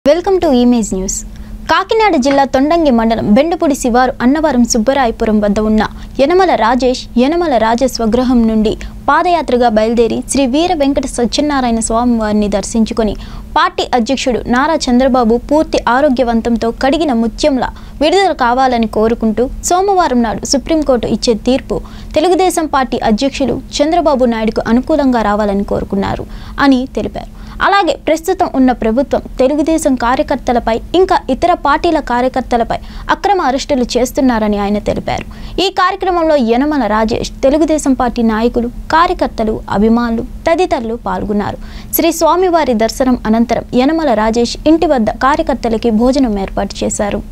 welcome to image news Kakinada జిల్లా తొండంగి మండలం బెండపూడి శివారు అన్నవరం సుబ్బరాయపురం వద్ద ఉన్న యనమల రాజేష్ యనమల రాజ స్వగృహం నుండి పాదయాత్రగా బయలుదేరి శ్రీ వీర వెంకట సత్యనారాయణ స్వామి వారిని దర్శించుకొని పార్టీ అధ్యక్షుడు నారా చంద్రబాబు పూర్తి ఆరోగ్యవంతంతో కడిగిన ముత్యంలా విడుదల కావాలని కోరుకుంటూ సోమవారం నాడు సుప్రీంకోర్టు ఇచ్చే తీర్పు తెలుగుదేశం పార్టీ అధ్యక్షులు చంద్రబాబు నాయుడుకు అనుకూలంగా రావాలని కోరుకున్నారు అని తెలిపారు అలాగే ప్రస్తుతం ఉన్న ప్రభుత్వం తెలుగుదేశం కార్యకర్తలపై ఇంకా ఇతర పార్టీల కార్యకర్తలపై అక్రమ అరెస్టులు చేస్తున్నారని ఆయన తెలిపారు ఈ కార్యక్రమంలో యనమల రాజేష్ తెలుగుదేశం పార్టీ నాయకులు కార్యకర్తలు అభిమానులు తదితరులు పాల్గొన్నారు శ్రీ స్వామివారి దర్శనం అనంతరం యనమల రాజేష్ ఇంటి వద్ద కార్యకర్తలకి భోజనం ఏర్పాటు చేశారు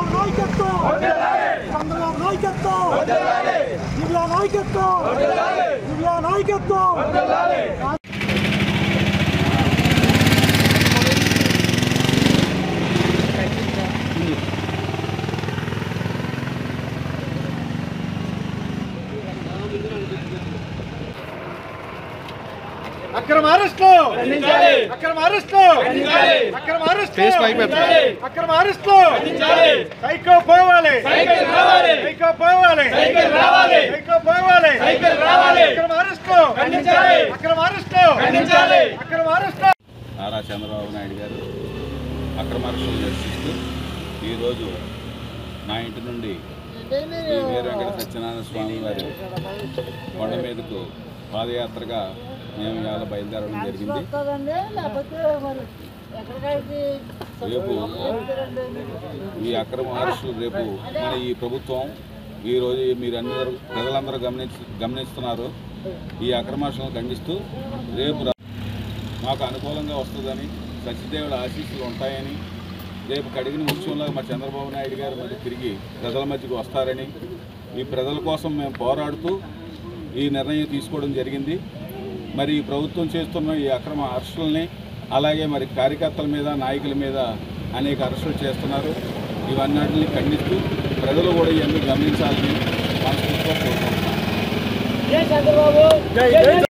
చంద్రబాబు నాయకత్వం దివ్య నాయకత్వం దివ్య నాయకత్వం అక్రమ అరెస్టు అక్రమ అరెస్టు అక్రమ అరెస్టు అక్రమ అరెస్టు సైకో పోవాలి సైకో పోవాలి సైకో పోవాలి అక్రమ అరెస్టు అక్రమ అరెస్టు అక్రమ అరెస్టు నారా చంద్రబాబు నాయుడు గారు అక్రమార్షలు దర్శిస్తూ ఈరోజు నా ఇంటి నుండి శ్రీ వీర వెంకట సత్యనారాయణ స్వామి వారి కొండ మీదకు పాదయాత్రగా మేము ఇవాళ బయలుదేరడం జరిగింది రేపు ఈ అక్రమ అరెస్టులు రేపు మన ఈ ప్రభుత్వం ఈరోజు మీరు అందరూ ప్రజలందరూ గమనించ గమనిస్తున్నారు ఈ అక్రమార్షలను ఖండిస్తూ రేపు రా- మాకు అనుకూలంగా వస్తుందని సత్యదేవుడు ఆశీస్సులు ఉంటాయని రేపు కడిగిన ముఖ్యంలో మా చంద్రబాబు నాయుడు గారు మరి తిరిగి ప్రజల మధ్యకు వస్తారని ఈ ప్రజల కోసం మేము పోరాడుతూ ఈ నిర్ణయం తీసుకోవడం జరిగింది మరి ఈ ప్రభుత్వం చేస్తున్న ఈ అక్రమ అరెస్టులని అలాగే మరి కార్యకర్తల మీద నాయకుల మీద అనేక అరెస్టులు చేస్తున్నారు ఇవన్నిటిని ఖండిస్తూ ప్రజలు కూడా ఇవన్నీ గమనించాలని మనస్ఫూర్తిగా కోరుకుంటున్నాం